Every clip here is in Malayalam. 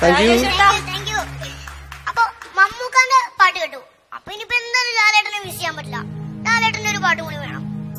താങ്ക് യു രാജേഷ് ഏട്ടാ. താങ്ക് യു അപ്പൊ മമ്മൂക്കാന്റെ പാട്ട് കേട്ടു അപ്പൊ ഇനിയിപ്പോ എന്തായാലും ലാലേട്ടനെ മിസ് ചെയ്യാൻ പറ്റില്ല ലാലേട്ടന്റെ ഒരു പാട്ട് കൂടി വേണം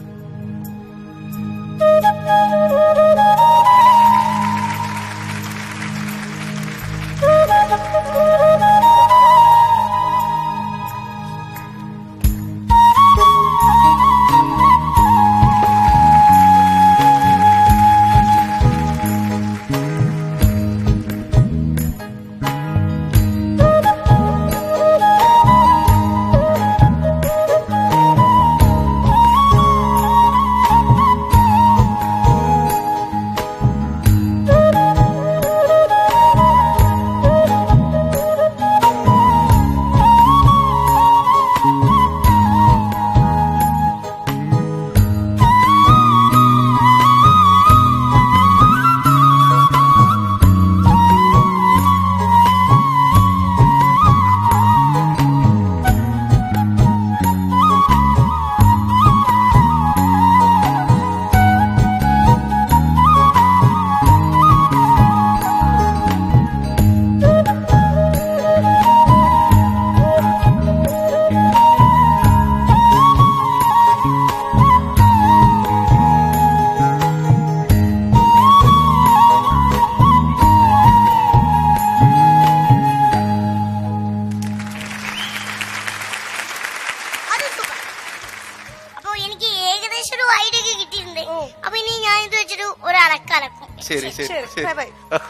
അത് super. അപ്പൊ എനിക്ക് ഏകദേശം ഒരു ഐഡിയ ഒക്കെ കിട്ടിയിട്ടുണ്ട് അപ്പൊ ഇനി ഞാൻ ഇത് വെച്ചിട്ട് ഒരു അലക്കലക്കും ശരി ശരി ശരി ശരി ബൈ ബൈ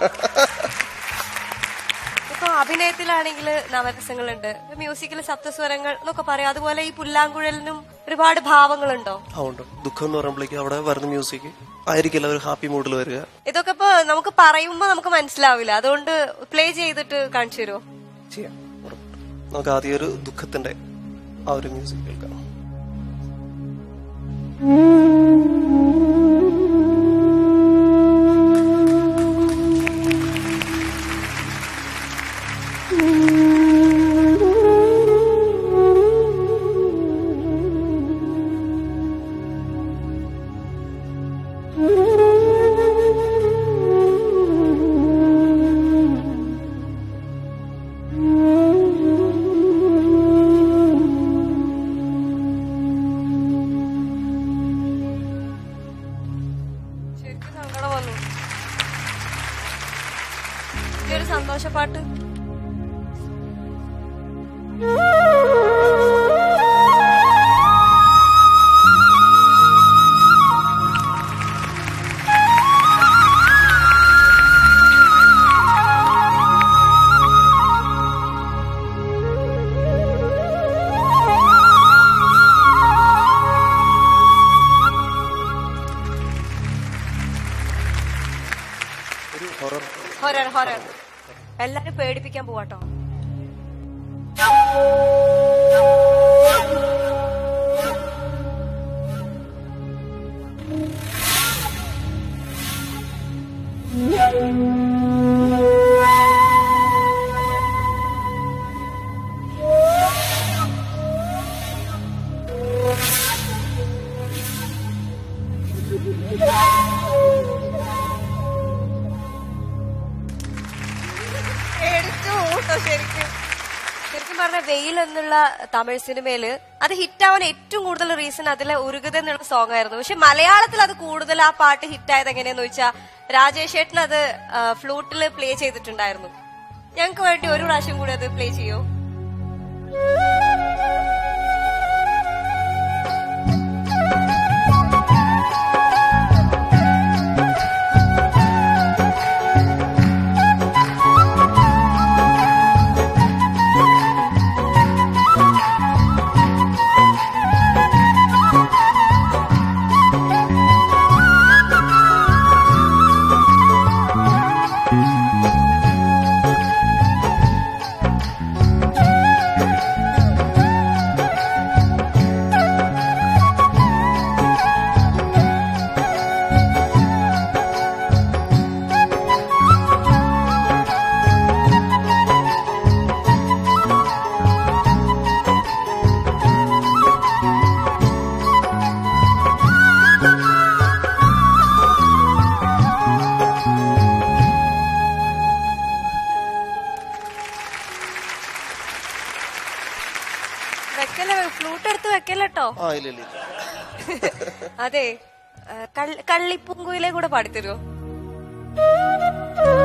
ഇപ്പൊ അഭിനയത്തിലാണെങ്കിൽ നവരസങ്ങളുണ്ട് മ്യൂസിക്കിൽ സപ്തസ്വരങ്ങൾ എന്നൊക്കെ പറയാം അതുപോലെ ഈ പുല്ലാങ്കുഴലിനും ഒരുപാട് ഭാവങ്ങളുണ്ടോ അതുകൊണ്ട് ദുഃഖം എന്ന് പറയുമ്പോഴേക്കും അവിടെ വരുന്ന മ്യൂസിക് ആയിരിക്കില്ല ഒരു ഹാപ്പി മൂഡിൽ വരിക ഇതൊക്കെ ഇപ്പൊ നമുക്ക് പറയുമ്പോ നമുക്ക് മനസ്സിലാവില്ല അതുകൊണ്ട് പ്ലേ ചെയ്തിട്ട് കാണിച്ചു തരുമോ ചെയ്യാം ഉറപ്പായിട്ടും. നമുക്ക് ആദ്യം ഒരു ദുഃഖത്തിന്റെ ആ ഒരു മ്യൂസിക് കേൾക്കാം ശരിക്കും സങ്കടം വന്നു ഈ ഒരു സന്തോഷപ്പാട്ട് ഒരു ഹൊറർ ഹൊരർ ഹൊരർ എല്ലാരും പേടിപ്പിക്കാൻ പോവാട്ടോ പേടിച്ചു കേട്ടോ ശരിക്കും ശരിക്കും പറഞ്ഞ വെയിൽ എന്നുള്ള തമിഴ് സിനിമയില് അത് ഹിറ്റാവാൻ ഏറ്റവും കൂടുതൽ റീസൺ അതിലെ ഉരുകുത എന്നുള്ള സോങ് ആയിരുന്നു പക്ഷെ മലയാളത്തിൽ അത് കൂടുതൽ ആ പാട്ട് ഹിറ്റായത് എങ്ങനെയാന്ന് വെച്ചാൽ രാജേഷ് ഏട്ടൻ അത് ഫ്ലൂട്ടിൽ പ്ലേ ചെയ്തിട്ടുണ്ടായിരുന്നു ഞങ്ങൾക്ക് വേണ്ടി ഒരു പ്രാവശ്യം കൂടി അത് പ്ലേ ചെയ്യോ ആ ആ ഇല്ല ഇല്ല ഇല്ല. അതെ ആ, കള്ളി- കള്ളിപ്പൂങ്കുയിലെ കൂടെ പാടിത്തരുമോ